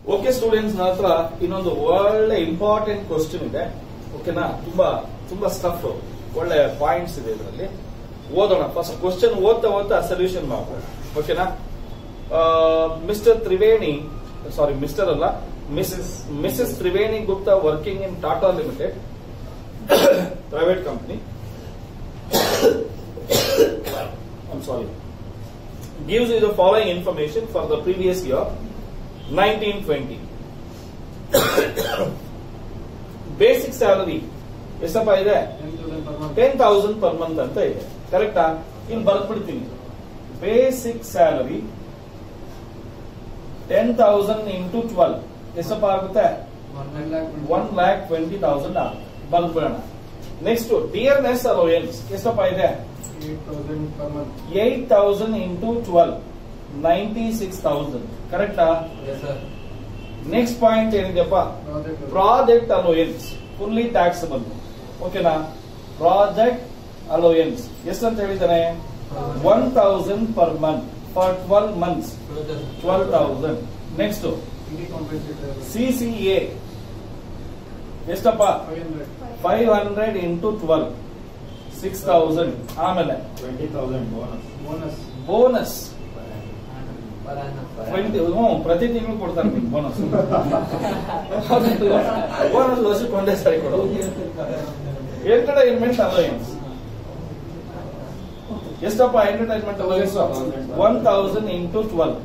Okay students ನನ್ನ ಹತ್ರ ಇನ್ನೊಂದು ಒಳ್ಳೆ ಇಂಪಾರ್ಟೆಂಟ್ ಕ್ವಶನ್ ಇದೆ ಓಕೆನಾ ತುಂಬಾ ತುಂಬಾ ಸ್ಟಫ್ ಒಳ್ಳೆ ಪಾಯಿಂಟ್ಸ್ ಇದೆ ಇದರಲ್ಲಿ ಓದೋಣ ಫಸ್ಟ್ ಕ್ವಶನ್ ಓದ್ತಾ ಓದ್ತಾ ಸೊಲ್ಯೂಷನ್ ಮಾಡೋಣ ಓಕೆನಾ ಮಿಸ್ಟರ್ ತ್ರಿವೇಣಿ ಸಾರಿ ಮಿಸ್ಟರ್ ಅಲ್ಲ missus missus Triveni Gupta working in Tata limited private company I'm sorry. Gives you the following information for the previous year, 1920. Basic salary ಎಷ್ಟಪ್ಪ ಇದೆ ಟೆನ್ ತೌಸಂಡ್ ಪರ್ ಮಂತ್ ಅಂತ ಇದೆ ಕರೆಕ್ಟಾ ಇಲ್ಲಿ ಬರ್ದ್ಬಿಡ್ತೀನಿ basic salary ten thousand into twelve ಎಷ್ಟಪ್ಪ ಆಗುತ್ತೆ ಒನ್ ಲ್ಯಾಕ್ ಟ್ವೆಂಟಿ ತೌಸಂಡ್ ಆಗುತ್ತೆ ಬರ್ದ್ಬಿಡೋಣ ನೆಕ್ಸ್ಟ್ ಡಿಯರ್ನೆಸ್ ಅಲೋಯನ್ಸ್ ಎಷ್ಟಪ್ಪ ಇದೆ eight thousand into twelve ninety six thousand ಕರೆಕ್ಟಾ ನೆಕ್ಸ್ಟ್ ಪಾಯಿಂಟ್ ಏನಿದೆಯಪ್ಪ ಪ್ರಾಜೆಕ್ಟ್ ಅಲೋಯನ್ಸ್ ಫುಲ್ಲಿ ಟ್ಯಾಕ್ಸಬಲ್ ಓಕೆನಾ ಪ್ರಾಜೆಕ್ಟ್ ಅಲೋಯನ್ಸ್ ಎಷ್ಟಂತ ಹೇಳಿದ್ದಾನೆ one thousand per month for twelve months twelve thousand next C C A ಎಷ್ಟಪ್ಪ five hundred into twelve six thousand ಆಮೇಲೆ twenty thousand bonus bonus twenty ಹ್ಞೂ ಪ್ರತಿ ತಿಂಗಳು ಕೊಡ್ತಾರೆ ನಿಮ್ಗೆ ಬೋನಸ್ ಬೋನಸ್ ವರ್ಷಕ್ಕೆ ಒಂದೇ ಸರಿ ಕೊಡೋದು ಎಂಟರ್ಟೈನ್ಮೆಂಟ್ ಅಲೋಯನ್ಸ್ ಎಷ್ಟಪ್ಪ entertainment allowance one thousand into twelve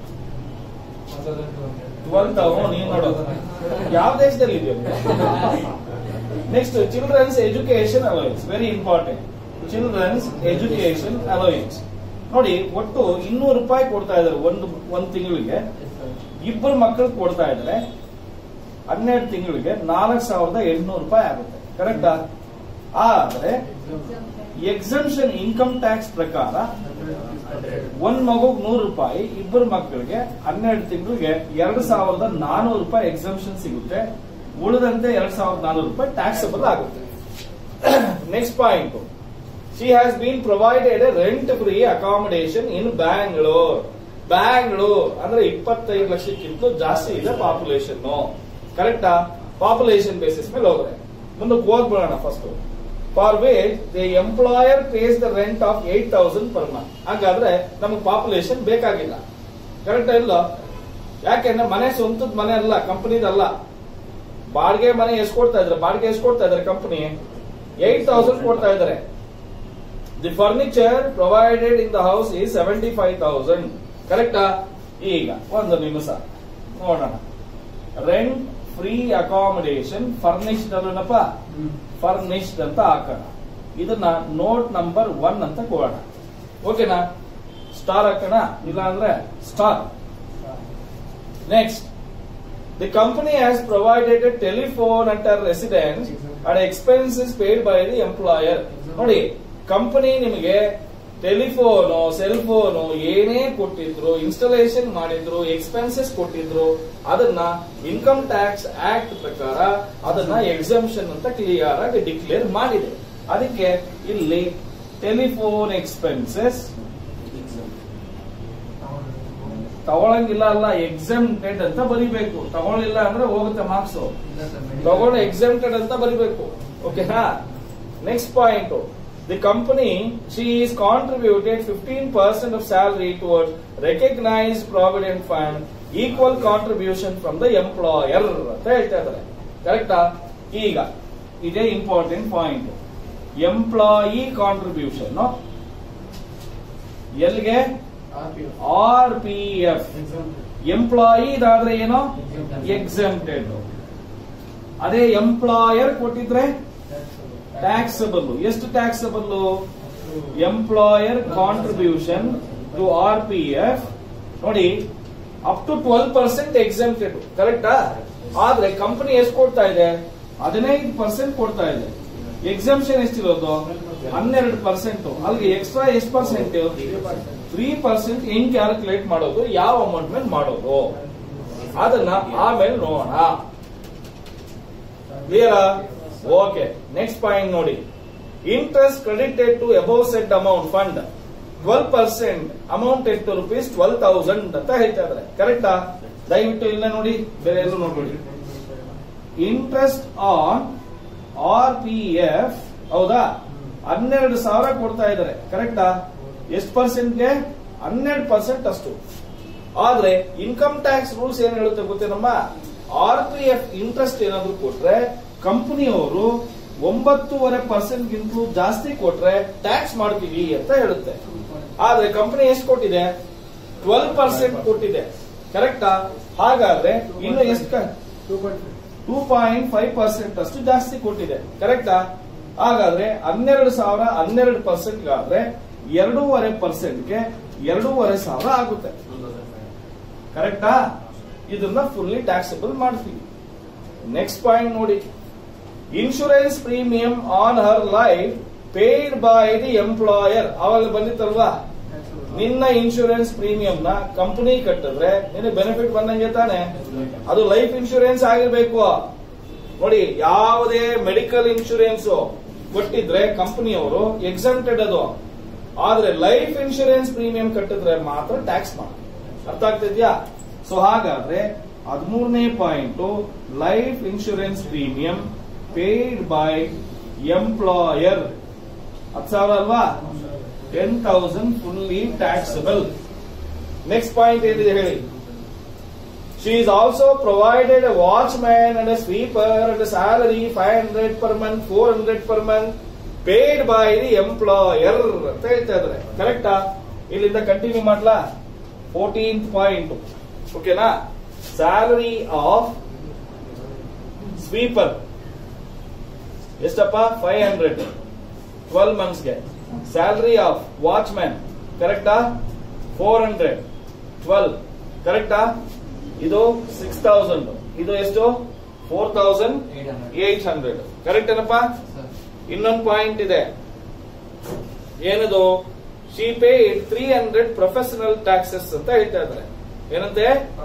twelve thousand ನೀವು ನೋಡೋದು ಯಾವ ದೇಶದಲ್ಲಿ ಇದೆಯೋ next children's education allowance very important children's education allowance ನೋಡಿ ಒಟ್ಟು ಇನ್ನೂರು ರೂಪಾಯಿ ಕೊಡ್ತಾ ಇದ್ದಾರೆ ಒಂದು ಒಂದು ತಿಂಗಳಿಗೆ ಇಬ್ಬರು ಮಕ್ಕಳು ಕೊಡ್ತಾ ಇದ್ದಾರೆ ಹನ್ನೆರಡು ತಿಂಗಳಿಗೆ ನಾಲ್ಕು ಸಾವಿರದ ಎಂಟುನೂರು ರೂಪಾಯಿ ಆಗುತ್ತೆ ಕರೆಕ್ಟಾ ಆದ್ರೆ ಎಕ್ಸಂಪ್ಷನ್ ಇನ್ಕಮ್ ಟ್ಯಾಕ್ಸ್ ಪ್ರಕಾರ ಒಂದ್ ಮಗುಗ್ ನೂರು ರೂಪಾಯಿ ಇಬ್ಬರು ಮಕ್ಕಳಿಗೆ ಹನ್ನೆರಡು ತಿಂಗಳಿಗೆ ಎರಡು ಸಾವಿರದ ನಾನೂರು ರೂಪಾಯಿ ಎಕ್ಸಂಪ್ಷನ್ ಸಿಗುತ್ತೆ ಉಳಿದಂತೆ ಎರಡ್ ಸಾವಿರದ ನಾನೂರು ರೂಪಾಯಿ ಟ್ಯಾಕ್ಸಬಲ್ ಆಗುತ್ತೆ next point she has been provided rent free accommodation in Bangalore Bangalore ಅಂದ್ರೆ ಇಪ್ಪತ್ತೈದು ಲಕ್ಷಕ್ಕಿಂತ ಜಾಸ್ತಿ ಇದೆ ಪಾಪ್ಯುಲೇಷನ್ ಕರೆಕ್ಟಾ ಪಾಪ್ಯುಲೇಷನ್ ಬೇಸಿಸ್ ಮೇಲೆ ಹೋದ್ರೆ ಮುಂದಕ್ಕೆ ಓದ್ಬಿಡೋಣ first for wage the employer pays the rent of eight thousand per month ಹಾಗಾದ್ರೆ ನಮಗೆ ಪಾಪ್ಯುಲೇಷನ್ ಬೇಕಾಗಿಲ್ಲ ಕರೆಕ್ಟ್ ಇಲ್ಲ ಯಾಕೆಂದ್ರೆ ಮನೆ ಸ್ವಂತದ ಮನೆ ಅಲ್ಲ ಕಂಪನಿದಲ್ಲ ಬಾಡಿಗೆ ಮನೆ ಎಷ್ಟು ಕೊಡ್ತಾ ಇದ್ರೆ ಬಾಡಿಗೆ ಎಷ್ಟು ಕೊಡ್ತಾ ಇದಾರೆ ಕಂಪನಿ ಏಟ್ ತೌಸಂಡ್ ಕೊಡ್ತಾ ಇದಾರೆ the furniture provided in the house ಈ ಸೆವೆಂಟಿ ಫೈವ್ ತೌಸಂಡ್ ಕರೆಕ್ಟಾ ಈಗ ಒಂದು ನಿಮಿಷ ನೋಡೋಣ ರೆಂಟ್ ಫ್ರೀ ಅಕಾಮಿಡೇಷನ್ ಫರ್ನಿಶ್ಡ್ ಅಲ್ಲನಪ್ಪ ಫರ್ನಿಶ್ಡ್ ಅಂತ ಹಾಕೋಣ ಇದನ್ನ ನೋಟ್ ನಂಬರ್ ಒನ್ ಅಂತ ಕೊಡೋಣ ಓಕೆನಾ ಸ್ಟಾರ್ ಹಾಕೋಣ ಇಲ್ಲ ಅಂದ್ರೆ star next the company has provided a telephone at her residence and expenses paid by the employer ನೋಡಿ ಕಂಪನಿ ನಿಮಗೆ ಟೆಲಿಫೋನು ಸೆಲ್ ಫೋನು ಏನೇ ಕೊಟ್ಟಿದ್ರು ಇನ್ಸ್ಟಾಲೇಷನ್ ಮಾಡಿದ್ರು ಎಕ್ಸ್ಪೆನ್ಸಸ್ ಕೊಟ್ಟಿದ್ರು ಅದನ್ನ ಇನ್ಕಮ್ ಟ್ಯಾಕ್ಸ್ ಆಕ್ಟ್ ಪ್ರಕಾರ ಅದನ್ನ ಎಕ್ಸಂಪ್ಷನ್ ಅಂತ ಕ್ಲಿಯರ್ ಆಗಿ ಡಿಕ್ಲೇರ್ ಮಾಡಿದೆ ಅದಕ್ಕೆ ಇಲ್ಲಿ ಟೆಲಿಫೋನ್ ಎಕ್ಸ್ಪೆನ್ಸಸ್ ತಗೊಳಂಗಿಲ್ಲ ಅಲ್ಲ ಎಕ್ಸಮ್ಟೆಡ್ ಅಂತ ಬರಿಬೇಕು ತಗೊಳ್ಳಿಲ್ಲ ಅಂದ್ರೆ ಹೋಗುತ್ತೆ ಮಾರ್ಕ್ಸ್ ತಗೊಂಡು ಎಕ್ಸಮ್ಟೆಡ್ ಅಂತ ಬರಿಬೇಕು ಓಕೆನಾ next point the company she is contributed fifteen percent of salary toward recognise provident fund equal contribution from the employer ಅಂತ ಹೇಳ್ತಾ ಇದ್ದಾರೆ ಕರೆಕ್ಟಾ ಈಗ ಇದೇ ಇಂಪಾರ್ಟೆಂಟ್ ಪಾಯಿಂಟ್ ಎಂಪ್ಲಾಯಿ ಕಾಂಟ್ರಿಬ್ಯೂಷನ್ ಎಲ್ಲಿಗೆ ಆರ್ ಪಿ ಎಫ್ ಎಂಪ್ಲಾಯಿ ಇದಾದ್ರೆ ಏನೋ ಎಕ್ಸೆಂಪ್ಟೆಡ್ ಅದೇ ಎಂಪ್ಲಾಯರ್ ಕೊಟ್ಟಿದ್ರೆ ಟ್ಯಾಕ್ಸಬಲ್ ಎಷ್ಟು taxable employer contribution to R P F ನೋಡಿ up to twelve percent exempted ಕರೆಕ್ಟಾ ಆದ್ರೆ ಕಂಪನಿ ಎಷ್ಟು ಕೊಡ್ತಾ ಇದೆ ಹದಿನೈದು ಪರ್ಸೆಂಟ್ ಕೊಡ್ತಾ ಇದೆ ಎಕ್ಸಂಪ್ಷನ್ ಎಷ್ಟಿರೋದು ಹನ್ನೆರಡು ಪರ್ಸೆಂಟ್ ಅಲ್ಲಿಗೆ ಎಕ್ಸ್ಟ್ರಾ ಎಷ್ಟು ಪರ್ಸೆಂಟ್ ತ್ರೀ ಪರ್ಸೆಂಟ್ ಹೆಂಗ್ ಕ್ಯಾಲ್ಕುಲೇಟ್ ಮಾಡೋದು ಯಾವ ಅಮೌಂಟ್ ಮೇಲೆ ಮಾಡೋದು ಅದನ್ನ ಆಮೇಲೆ ನೋಡೋಣ ಕ್ಲಿಯರಾ ಓಕೆ ನೆಕ್ಸ್ಟ್ ಪಾಯಿಂಟ್ ನೋಡಿ interest credited to above set amount fund twelve percent amount ಎಷ್ಟು ರುಪೀಸ್ ಟ್ವೆಲ್ ತೌಸಂಡ್ ಅಂತ ಹೇಳ್ತಾ ಇದ್ದಾರೆ ಕರೆಕ್ಟಾ ದಯವಿಟ್ಟು ಇಲ್ಲ ನೋಡಿ ಬೇರೆ ಎಲ್ಲೂ ನೋಡ್ಬೇಡಿ interest on R P F ಹೌದಾ ಹನ್ನೆರಡು ಸಾವಿರ ಕೊಡ್ತಾ ಇದ್ದಾರೆ ಕರೆಕ್ಟಾ ಎಷ್ಟು ಪರ್ಸೆಂಟ್ಗೆ ಹನ್ನೆರಡು ಪರ್ಸೆಂಟ್ ಅಷ್ಟು ಆದ್ರೆ ಇನ್ಕಮ್ ಟ್ಯಾಕ್ಸ್ ರೂಲ್ಸ್ ಏನ್ ಹೇಳುತ್ತೆ ಗೊತ್ತೇನಮ್ಮ ಆರ್ ಪಿ ಎಫ್ ಇಂಟ್ರೆಸ್ಟ್ ಏನಾದ್ರು ಕೊಟ್ರೆ ಕಂಪನಿಯವರು ಒಂಬತ್ತೂವರೆ ಪರ್ಸೆಂಟ್ ಗಿಂತಲೂ ಜಾಸ್ತಿ ಕೊಟ್ರೆ ಟ್ಯಾಕ್ಸ್ ಮಾಡ್ತೀವಿ ಅಂತ ಹೇಳುತ್ತೆ ಆದ್ರೆ ಕಂಪನಿ ಎಷ್ಟು ಕೊಟ್ಟಿದೆ ಟ್ವೆಲ್ ಪರ್ಸೆಂಟ್ ಕೊಟ್ಟಿದೆ ಕರೆಕ್ಟಾ ಹಾಗಾದ್ರೆ ಇನ್ನು ಎಷ್ಟು ಟೂ ಪಾಯಿಂಟ್ ಫೈವ್ ಪರ್ಸೆಂಟ್ ಅಷ್ಟು ಜಾಸ್ತಿ ಕೊಟ್ಟಿದೆ ಕರೆಕ್ಟಾ ಹಾಗಾದ್ರೆ ಹನ್ನೆರಡು ಸಾವಿರ ಹನ್ನೆರಡು ಪರ್ಸೆಂಟ್ ಆದ್ರೆ ಎರಡೂವರೆ ಪರ್ಸೆಂಟ್ಗೆ ಎರಡೂವರೆ ಸಾವಿರ ಆಗುತ್ತೆ ಕರೆಕ್ಟಾ ಇದನ್ನ ಫುಲ್ಲಿ ಟ್ಯಾಕ್ಸಬಲ್ ಮಾಡ್ತೀವಿ ನೆಕ್ಸ್ಟ್ ಪಾಯಿಂಟ್ ನೋಡಿ insurance premium on her life paid by the employer ಅವಾಗ ಬಂದಿತ್ತಲ್ವಾ ನಿನ್ನ ಇನ್ಶೂರೆನ್ಸ್ ಪ್ರೀಮಿಯಂ ನ ಕಂಪನಿ ಕಟ್ಟಿದ್ರೆ ನಿನಗೆ ಬೆನಿಫಿಟ್ ಬಂದಂಗೆ ತಾನೆ ಅದು ಲೈಫ್ ಇನ್ಶೂರೆನ್ಸ್ ಆಗಿರ್ಬೇಕು ನೋಡಿ ಯಾವುದೇ ಮೆಡಿಕಲ್ ಇನ್ಶೂರೆನ್ಸ್ ಕೊಟ್ಟಿದ್ರೆ ಕಂಪನಿಯವರು ಎಕ್ಸಂಪ್ಟೆಡ್ ಅದು ಆದ್ರೆ ಲೈಫ್ ಇನ್ಶೂರೆನ್ಸ್ ಪ್ರೀಮಿಯಂ ಕಟ್ಟಿದ್ರೆ ಮಾತ್ರ ಟ್ಯಾಕ್ಸ್ ಮಾಡಿ ಅರ್ಥ ಆಗ್ತಿದ್ಯಾ ಸೊ ಹಾಗಾದ್ರೆ ಹದಿಮೂರನೇ point life insurance premium paid by employer ಹತ್ತು ಸಾವಿರ ಅಲ್ವಾ ten thousand fully taxable next point ಏನಿದೆ ಹೇಳಿ she is also provided a watchman and a sweeper and salary five hundred per month four hundred per month paid by the employer ಅಂತ ಹೇಳ್ತಾ ಇದ್ದಾರೆ ಕರೆಕ್ಟಾ ಇಲ್ಲಿಂದ ಕಂಟಿನ್ಯೂ ಮಾಡ್ಲಾ fourteenth point ಓಕೆನಾ salary of sweeper ಎಷ್ಟಪ್ಪ ಫೈವ್ ಹಂಡ್ರೆಡ್ ಟ್ವೆಲ್ ಮಂತ್ಸ್ಗೆ salary of watchman ಕರೆಕ್ಟಾ ಫೋರ್ ಹಂಡ್ರೆಡ್ ಟ್ವೆಲ್ ಕರೆಕ್ಟಾ ಇದು ಸಿಕ್ಸ್ ತೌಸಂಡ್ ಇದು ಎಷ್ಟು four thousand eight hundred correct ಏನಪ್ಪ ಇನ್ನೊಂದು ಪಾಯಿಂಟ್ ಇದೆ ಏನದು she paid three hundred professional taxes ಅಂತ ಹೇಳ್ತಾ ಇದ್ದಾರೆ ಏನಂತೆ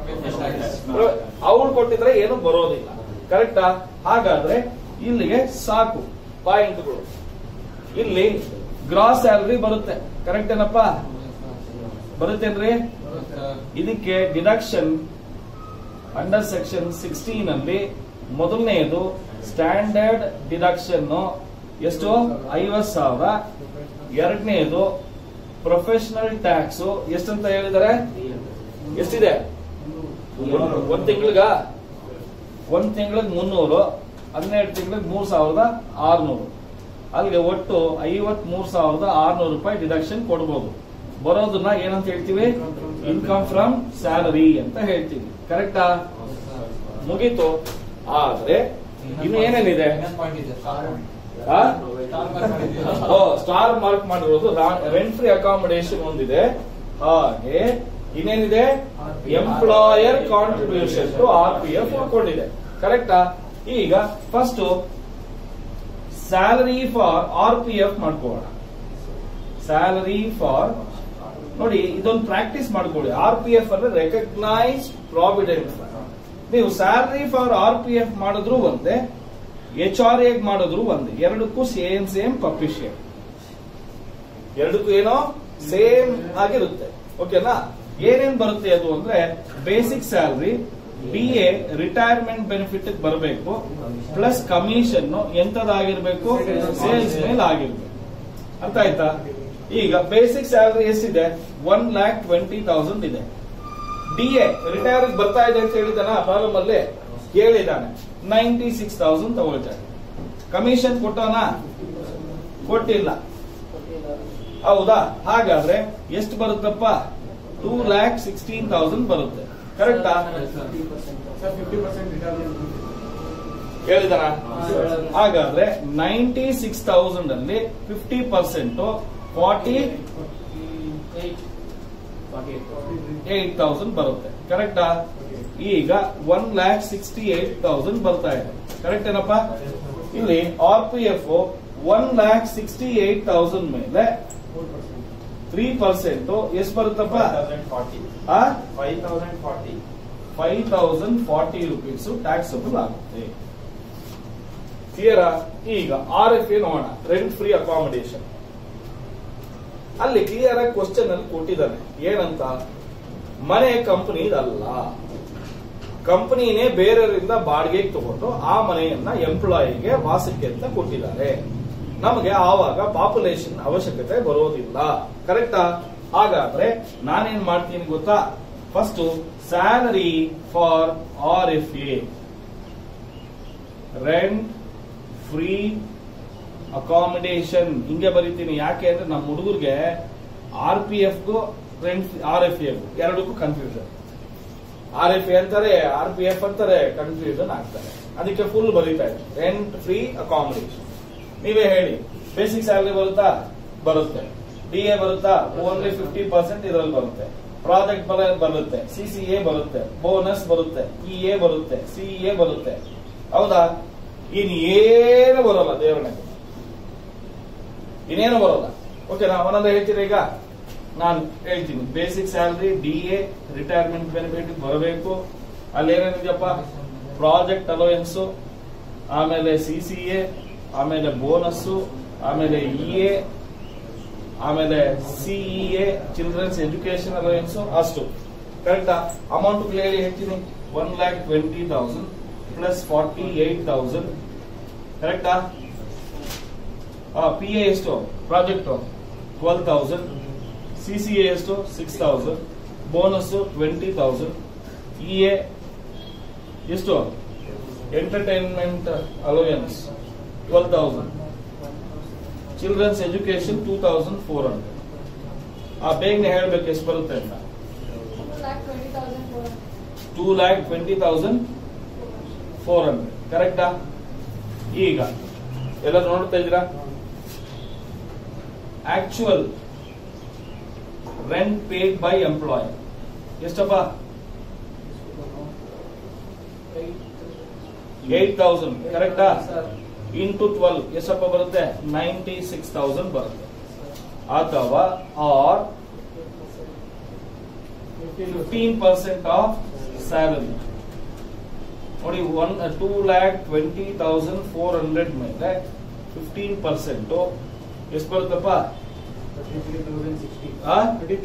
ಅವ್ರು ಕೊಟ್ಟಿದ್ರೆ ಏನು ಬರೋದಿಲ್ಲ ಕರೆಕ್ಟಾ ಹಾಗಾದ್ರೆ ಇಲ್ಲಿಗೆ ಸಾಕು ಪಾಯಿಂಟ್ಗಳು ಇಲ್ಲಿ ಗ್ರಾಸ್ ಸ್ಯಾಲರಿ ಬರುತ್ತೆ ಕರೆಕ್ಟ್ ಏನಪ್ಪ ಬರುತ್ತೇನ್ರಿ ಇದಕ್ಕೆ ಡಿಡಕ್ಷನ್ ಅಂಡರ್ ಸೆಕ್ಷನ್ ಸಿಕ್ಸ್ಟೀನ್ ಅಲ್ಲಿ ಮೊದಲನೆಯದು ಸ್ಟ್ಯಾಂಡರ್ಡ್ ಡಿಡಕ್ಷನ್ ಎಷ್ಟು ಐವತ್ ಸಾವಿರ ಎರಡನೆಯದು ಪ್ರೊಫೆಷನಲ್ ಟ್ಯಾಕ್ಸ್ ಎಷ್ಟಂತ ಹೇಳಿದ್ದಾರೆ ಎಷ್ಟಿದೆ ಒಂದ್- ಒಂದ್ ತಿಂಗಳಿಗ ಒಂದ್ ತಿಂಗಳಿಗೆ ಮುನ್ನೂರು ಹನ್ನೆರಡು ತಿಂಗಳಿಗೆ ಮೂರ್ ಸಾವಿರದ ಆರ್ನೂರು ಅಲ್ಲಿಗೆ ಒಟ್ಟು ಐವತ್ ಮೂರ್ ಸಾವಿರದ ಆರ್ನೂರು ರೂಪಾಯಿ ಡಿಡಕ್ಷನ್ ಕೊಡ್ಬೋದು ಬರೋದನ್ನ ಏನಂತ ಹೇಳ್ತೀವಿ ಇನ್ಕಮ್ ಫ್ರಮ್ ಸ್ಯಾಲರಿ ಅಂತ ಹೇಳ್ತೀವಿ ಕರೆಕ್ಟಾ ಮುಗೀತು ಆದ್ರೆ ಇನ್ನು ಏನೇನಿದೆ ಆ? ಓ ಸ್ಟಾರ್ ಮಾರ್ಕ್ ಮಾಡಿರೋದು ರೆಂಟ್ ಫ್ರೀ ಅಕಾಮಿಡೇಷನ್ ಒಂದಿದೆ ಹಾಗೆ ಇನ್ನೇನಿದೆ employer contribution to R P F ಉಳ್ಕೊಂಡಿದೆ ಕರೆಕ್ಟಾ ಈಗ first salary for R P F ಮಾಡ್ಕೊಳ್ಳೋಣ ಸ್ಯಾಲರಿ ಫಾರ್ ನೋಡಿ ಇದೊಂದು ಪ್ರಾಕ್ಟೀಸ್ ಮಾಡ್ಕೊಳ್ಳಿ ಆರ್ ಪಿ ಎಫ್ ಅಂದ್ರೆ ರೆಕಗ್ನೈಸ್ ಪ್ರಾವಿಡೆಂಟ್ ನೀವು salary for R P F ಮಾಡಿದ್ರು ಒಂದೇ ಎಚ್ ಆರ್ ಎಗ್ ಮಾಡಿದ್ರು ಒಂದೇ ಎರಡಕ್ಕೂ ಸೇಮ್ ಸೇಮ್ ಪಬ್ಲಿಷಿಯರ್ ಎರಡಕ್ಕೂ ಏನೋ ಸೇಮ್ ಆಗಿರುತ್ತೆ ಓಕೆನಾ ಏನೇನ್ ಬರುತ್ತೆ ಅದು ಅಂದ್ರೆ basic salary B A retirement benefit ಬರಬೇಕು ಪ್ಲಸ್ ಕಮಿಷನ್ ಎಂತದಾಗಿರ್ಬೇಕು ಸೇಲ್ಸ್ ಮೇಲೆ ಆಗಿರ್ಬೇಕು ಅರ್ಥ ಆಯ್ತಾ ಈಗ ಬೇಸಿಕ್ ಸ್ಯಾಲರಿ ಎಷ್ಟಿದೆ ಒನ್ ಲ್ಯಾಕ್ ಟ್ವೆಂಟಿ ತೌಸಂಡ್ ಇದೆ ಡಿ ಎ ರಿಟೈರ್ ಬರ್ತಾ ಇದೆ ಅಂತ ಹೇಳಿದಾನ ಪ್ರಾಬ್ಲಮ್ ಅಲ್ಲಿ ಕೇಳಿದಾನೆ ನೈಂಟಿ ಸಿಕ್ಸ್ ತೌಸಂಡ್ ತಗೊಳ್ತಾರೆ ಕಮಿಷನ್ ಕೊಟ್ಟವನ ಕೊಟ್ಟಿಲ್ಲ ಹೌದಾ ಹಾಗಾದ್ರೆ ಎಷ್ಟು ಬರುತ್ತಪ್ಪ ಟೂ ಲ್ಯಾಕ್ ಸಿಕ್ಸ್ಟೀನ್ ತೌಸಂಡ್ ಬರುತ್ತೆ ಕರೆಕ್ಟಾ ಹೇಳಿದಾನ ಹಾಗಾದ್ರೆ ನೈಂಟಿ ಸಿಕ್ಸ್ ತೌಸಂಡ್ ಅಲ್ಲಿ fifty percent forty eight thousand ಬರುತ್ತೆ ಕರೆಕ್ಟಾ ಈಗ one lakh sixty eight thousand ಬರ್ತಾ ಇದೆ ಕರೆಕ್ಟ್ ಏನಪ್ಪ ಇಲ್ಲಿ R P F one lakh sixty eight thousand ಮೇಲೆ ತ್ರೀ ಪರ್ಸೆಂಟ್ ಎಷ್ಟು ಬರುತ್ತಪ್ಪ five thousand forty five thousand forty rupees taxable ಆಗುತ್ತೆ ಕ್ಲಿಯರಾ ಈಗ ಆರ್ ಎಫ್ ಎ ನೋಡೋಣ ರೆಂಟ್ ಫ್ರೀ ಅಕಾಮಿಡೇಷನ್ ಅಲ್ಲಿ ಕ್ಲಿಯರ್ ಆಗಿ ಕ್ವಶನ್ ಅಲ್ಲಿ ಕೊಟ್ಟಿದ್ದಾನೆ ಏನಂತ ಮನೆ ಕಂಪನಿ ಅಲ್ಲ ಕಂಪನಿನೇ ಬೇರೆಯವರಿಂದ ಬಾಡಿಗೆಗೆ ತಗೊಂಡು ಆ ಮನೆಯನ್ನ ಎಂಪ್ಲಾಯಿಗೆ ವಾಸಕ್ಕೆ ಅಂತ ಕೊಟ್ಟಿದ್ದಾರೆ ನಮಗೆ ಆವಾಗ ಪಾಪ್ಯುಲೇಷನ್ ಅವಶ್ಯಕತೆ ಬರೋದಿಲ್ಲ ಕರೆಕ್ಟಾ ಹಾಗಾದ್ರೆ ನಾನೇನ್ ಮಾಡ್ತೀನಿ ಗೊತ್ತಾ first salary for R F A rent free accommodation ಹಿಂಗೆ ಬರೀತೀನಿ ಯಾಕೆ ಅಂದ್ರೆ ನಮ್ಮ ಹುಡುಗರಿಗೆ ಆರ್ ಪಿ ಎಫ್ಗೂ ರೆಂಟ್ ಆರ್ ಎಫ್ ಎಫ್ ಎರಡಕ್ಕೂ ಕನ್ಫ್ಯೂಷನ್ ಆರ್ ಎಫ್ ಎ ಅಂತಾರೆ ಆರ್ ಪಿ ಎಫ್ ಅಂತಾರೆ ಕನ್ಫ್ಯೂಷನ್ ಆಗ್ತಾರೆ ಅದಕ್ಕೆ ಫುಲ್ ಬರೀತಾ ಇದೆ ರೆಂಟ್ ಫ್ರೀ ಅಕಾಮಿಡೇಷನ್ ನೀವೇ ಹೇಳಿ ಬೇಸಿಕ್ ಸ್ಯಾಲರಿ ಬರುತ್ತಾ ಬರುತ್ತೆ ಡಿ ಎ ಬರುತ್ತಾ ಓನ್ಲಿ ಫಿಫ್ಟಿ ಪರ್ಸೆಂಟ್ ಇದರಲ್ಲಿ ಬರುತ್ತೆ ಪ್ರಾಜೆಕ್ಟ್ ಬರ ಬರುತ್ತೆ ಸಿ ಸಿ ಎ ಬರುತ್ತೆ ಬೋನಸ್ ಬರುತ್ತೆ ಇ ಎ ಬರುತ್ತೆ ಸಿ ಎ ಬರುತ್ತೆ ಹೌದಾ ಇನ್ ಏನು ಬರೋಲ್ಲ ದೇವರನೆಗೆ ಇನ್ನೇನು ಬರೋಲ್ಲ ಓಕೆ ನಾ ಒಂದೊಂದು ಹೇಳ್ತೀರಾ ಈಗ ನಾನು ಹೇಳ್ತೀನಿ basic salary D A retirement benefit ಬರಬೇಕು ಅಲ್ಲಿ ಏನೇನಿದೆಯಪ್ಪ ಪ್ರಾಜೆಕ್ಟ್ ಅಲೋಯನ್ಸ್ ಆಮೇಲೆ ಸಿ ಸಿ ಎ ಆಮೇಲೆ ಬೋನಸ್ಸು ಆಮೇಲೆ ಇ ಎ ಆಮೇಲೆ CE A children's education allowance ಅಷ್ಟು ಕರೆಕ್ಟಾ ಅಮೌಂಟ್ ಕ್ಲಿಯರ್ಲಿ ಹೇಳ್ತೀನಿ one lakh twenty thousand plus forty eight thousand ಕರೆಕ್ಟಾ ಪಿ ಎ ಎಷ್ಟು project twelve thousand C C A ಎಷ್ಟು six thousand bonus twenty thousand E A ಎಷ್ಟು entertainment allowance twelve thousand children's education two thousand four hundred ಆ ಬೇಗನೆ ಹೇಳ್ಬೇಕು ಎಷ್ಟು ಬರುತ್ತೆ ಅಂತ two lakh twenty thousand four hundred ಕರೆಕ್ಟಾ ಈಗ ಎಲ್ಲ ನೋಡ್ತಾ ಇದ್ದೀರಾ actual rent paid by employee ಎಷ್ಟಪ್ಪ ಏಟ್ ತೌಸಂಡ್ ಕರೆಕ್ಟಾ ಇಂಟು ಟ್ವೆಲ್ ಎಷ್ಟಪ್ಪ ಬರುತ್ತೆ ನೈಂಟಿ ಸಿಕ್ಸ್ ತೌಸಂಡ್ ಬರುತ್ತೆ ಅಥವಾ or fifteen percent of salary ನೋಡಿ one two lakh twenty thousand four hundred ಮೇಲೆ ಫಿಫ್ಟೀನ್ ಪರ್ಸೆಂಟ್ ಎಷ್ಟು ಬರುತ್ತಪ್ಪ ಆ?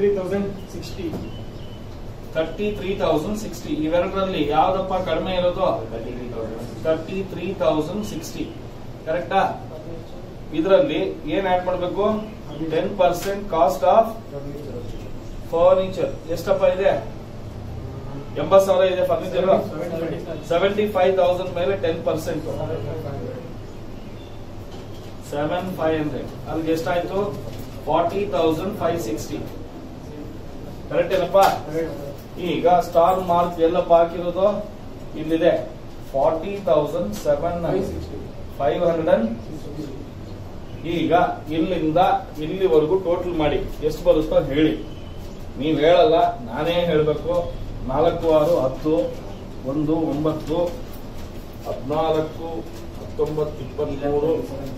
ತರ್ಟಿ ತ್ರೀ ತೌಸಂಡ್ ಸಿಕ್ಸ್ಟಿ ಇವೆರಡರಲ್ಲಿ ಯಾವ್ದಪ್ಪ ಕಡಿಮೆ ಇರೋದು ತರ್ಟಿ ತ್ರೀ ತೌಸಂಡ್ ಸಿಕ್ಸ್ಟಿ ಕರೆಕ್ಟಾ ಇದರಲ್ಲಿ ಏನ್ ಆಡ್ ಮಾಡಬೇಕು ten percent cost of furniture ಎಷ್ಟಪ್ಪ ಇದೆ ಎಂಬತ್ ಸಾವಿರ ಇದೆ ಫರ್ನಿಚರ್ ಸೆವೆಂಟಿ ಫೈವ್ ತೌಸಂಡ್ ಮೇಲೆ ten percent seven five hundred ಅಲ್ಲಿಗೆ ಎಷ್ಟಾಯ್ತು forty thousand five sixty correct ಏನಪ್ಪ ಈಗ ಸ್ಟಾರ್ ಮಾರ್ಕ್ ಎಲ್ಲಪ್ಪ ಹಾಕಿರೋದು ಇಲ್ಲಿದೆ forty thousand seven five hundred and ಈಗ ಇಲ್ಲಿಂದ ಇಲ್ಲಿವರೆಗೂ ಟೋಟಲ್ ಮಾಡಿ ಎಷ್ಟು ಬರುತ್ತೋ ಹೇಳಿ ನೀವ್ ಹೇಳಲ್ಲ ನಾನೇ ಹೇಳ್ಬೇಕು ನಾಲ್ಕು ಆರು ಹತ್ತು ಒಂದು ಒಂಬತ್ತು ಹದಿನಾಲ್ಕು ಹತ್ತೊಂಬತ್ತು ಇಪ್ಪತ್ಮೂರು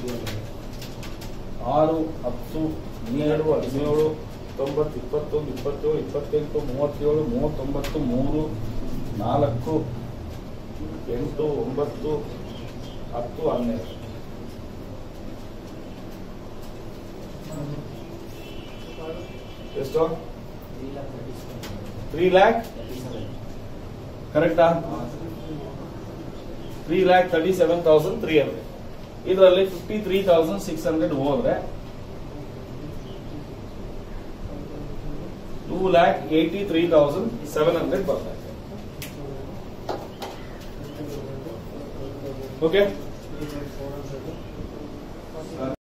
ಆರು ಹತ್ತು ಹನ್ನೆರಡು ಹದಿನೇಳು ಹತ್ತೊಂಬತ್ತು ಇಪ್ಪತ್ತೊಂದು ಇಪ್ಪತ್ತೇಳು ಇಪ್ಪತ್ತೆಂಟು ಮೂವತ್ತೇಳು ಮೂವತ್ತೊಂಬತ್ತು ಮೂರು ನಾಲ್ಕು ಎಂಟು ಒಂಬತ್ತು ಹತ್ತು ಹನ್ನೆರಡು ಎಷ್ಟು ತ್ರೀ ಲ್ಯಾಕ್ ಕರೆಕ್ಟಾ three lakh thirty seven thousand three hundred ಇದರಲ್ಲಿ fifty three thousand six hundred ಹೋದ್ರೆ two lakh eighty three thousand seven hundred ಬರ್ತಾ ಇದೆ ಓಕೆ